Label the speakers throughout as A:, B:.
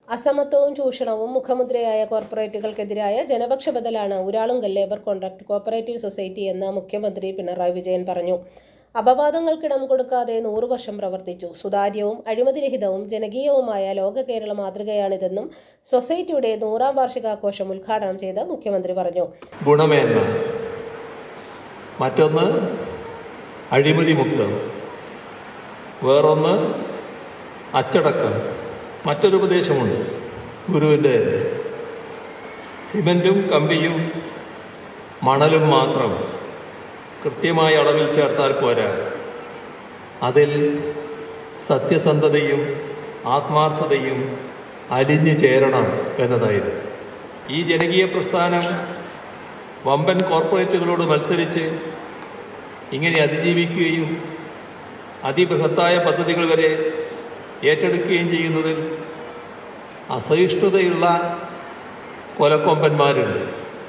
A: അസമത്വവും ചൂഷണവും മുഖമുദ്രയായ കോർപ്പറേറ്റുകൾക്കെതിരായ ജനപക്ഷ ബദലാണ് Uralungal labour contract cooperative society എന്ന് മുഖ്യമന്ത്രി പിണറായി വിജയൻ പറഞ്ഞു അപവാദങ്ങൾക്കിടം കൊടുക്കാതെ നൂറു വർഷം പ്രവർത്തിച്ചു സുതാര്യവും അഴിമതിരഹിതവും ജനകീയവുമായ ലോക കേരള മാതൃകയാണിതെന്നും സൊസൈറ്റിയുടെ നൂറാം വാർഷികാഘോഷം ഉദ്ഘാടനം ചെയ്ത് മുഖ്യമന്ത്രി പറഞ്ഞു
B: ഗുണമേന്മ മറ്റൊന്ന് അഴിമതി മുക്തം വേറൊന്ന് അച്ചടക്കം മറ്റൊരു ഉപദേശമുണ്ട് ഗുരുവിൻ്റെ സിമൻറ്റും കമ്പിയും മണലും മാത്രം കൃത്യമായ അളവിൽ ചേർത്താൽ പോരാ അതിൽ സത്യസന്ധതയും ആത്മാർത്ഥതയും അലിഞ്ഞു ചേരണം എന്നതായിരുന്നു ഈ ജനകീയ പ്രസ്ഥാനം വമ്പൻ കോർപ്പറേറ്റുകളോട് മത്സരിച്ച് ഇങ്ങനെ അതിജീവിക്കുകയും അതിബൃഹത്തായ പദ്ധതികൾ വരെ ഏറ്റെടുക്കുകയും ചെയ്യുന്നതിൽ അസഹിഷ്ണുതയുള്ള കൊലക്കൊമ്പന്മാരുണ്ട്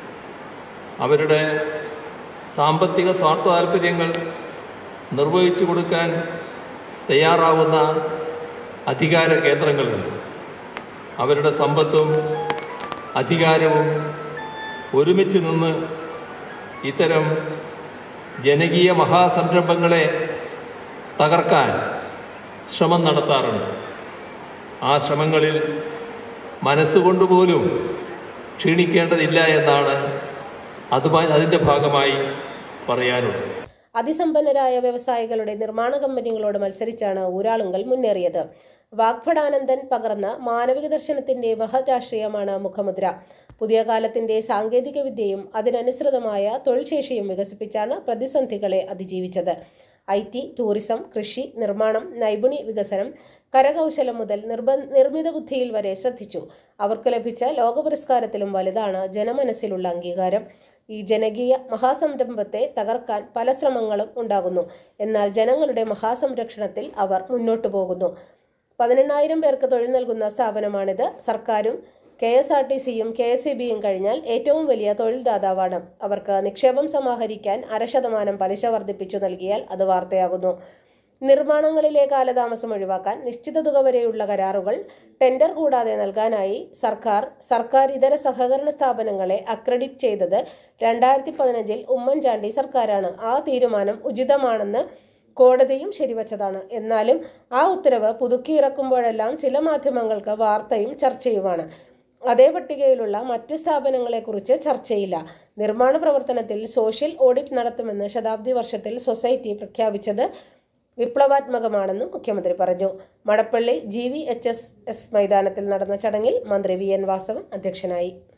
B: അവരുടെ സാമ്പത്തിക സ്വാർത്ഥ താല്പര്യങ്ങൾ നിർവഹിച്ചു കൊടുക്കാൻ തയ്യാറാവുന്ന അധികാര കേന്ദ്രങ്ങളുണ്ട് അവരുടെ സമ്പത്തും അധികാരവും ഒരുമിച്ച് നിന്ന് ഇത്തരം ജനകീയ മഹാസംരംഭങ്ങളെ തകർക്കാൻ ശ്രമം നടത്താറുണ്ട് ആ ശ്രമങ്ങളിൽ മനസ്സുകൊണ്ടുപോലും ക്ഷീണിക്കേണ്ടതില്ല എന്നാണ് അതുമായി അതിൻ്റെ ഭാഗമായി പറയാനുള്ളത്
A: അതിസമ്പന്നരായ വ്യവസായികളുടെ നിർമ്മാണ കമ്പനികളോട് മത്സരിച്ചാണ് ഊരാളുങ്കൽ മുന്നേറിയത് വാഗ്ഭടാനന്ദൻ പകർന്ന മാനവിക ദർശനത്തിന്റെ മഹരാഷ്ട്രീയമാണ് മുഖമുദ്ര പുതിയ കാലത്തിന്റെ സാങ്കേതിക വിദ്യയും അതിനനുസൃതമായ തൊഴിൽ ശേഷിയും വികസിപ്പിച്ചാണ് പ്രതിസന്ധികളെ അതിജീവിച്ചത് ഐ ടി ടൂറിസം കൃഷി നിർമ്മാണം നൈപുണ്യ വികസനം കരകൗശലം മുതൽ നിർബ നിർമ്മിത ബുദ്ധിയിൽ വരെ ശ്രദ്ധിച്ചു അവർക്ക് ലഭിച്ച ലോക പുരസ്കാരത്തിലും വലുതാണ് ജനമനസ്സിലുള്ള അംഗീകാരം ഈ ജനകീയ മഹാസംരംഭത്തെ തകർക്കാൻ പല ശ്രമങ്ങളും ഉണ്ടാകുന്നു എന്നാൽ ജനങ്ങളുടെ മഹാസംരക്ഷണത്തിൽ അവർ മുന്നോട്ടു പോകുന്നു പതിനെണ്ണായിരം പേർക്ക് തൊഴിൽ നൽകുന്ന സ്ഥാപനമാണിത് സർക്കാരും കെ എസ് ആർ ടി സിയും കെ എസ് ഇ ബിയും കഴിഞ്ഞാൽ ഏറ്റവും വലിയ തൊഴിൽദാതാവാണ് അവർക്ക് നിക്ഷേപം സമാഹരിക്കാൻ അര ശതമാനം പലിശ വർദ്ധിപ്പിച്ചു നൽകിയാൽ അത് വാർത്തയാകുന്നു നിർമ്മാണങ്ങളിലെ കാലതാമസം ഒഴിവാക്കാൻ നിശ്ചിത തുക വരെയുള്ള കരാറുകൾ ടെൻഡർ കൂടാതെ നൽകാനായി സർക്കാർ സർക്കാർ ഇതര സഹകരണ സ്ഥാപനങ്ങളെ അക്രഡിറ്റ് ചെയ്തത് രണ്ടായിരത്തി പതിനഞ്ചിൽ ഉമ്മൻചാണ്ടി സർക്കാരാണ് ആ തീരുമാനം ഉചിതമാണെന്ന് കോടതിയും ശരിവച്ചതാണ് എന്നാലും ആ ഉത്തരവ് പുതുക്കിയിറക്കുമ്പോഴെല്ലാം ചില മാധ്യമങ്ങൾക്ക് വാർത്തയും ചർച്ചയുമാണ് അതേ പട്ടികയിലുള്ള മറ്റ് സ്ഥാപനങ്ങളെക്കുറിച്ച് ചർച്ചയില്ല നിർമ്മാണ പ്രവർത്തനത്തിൽ സോഷ്യൽ ഓഡിറ്റ് നടത്തുമെന്ന് ശതാബ്ദി വർഷത്തിൽ സൊസൈറ്റി പ്രഖ്യാപിച്ചത് വിപ്ലവാത്മകമാണെന്നും മുഖ്യമന്ത്രി പറഞ്ഞു Madappally G V H S S മൈതാനത്തിൽ നടന്ന ചടങ്ങിൽ മന്ത്രി വി എൻ വാസവൻ അധ്യക്ഷനായി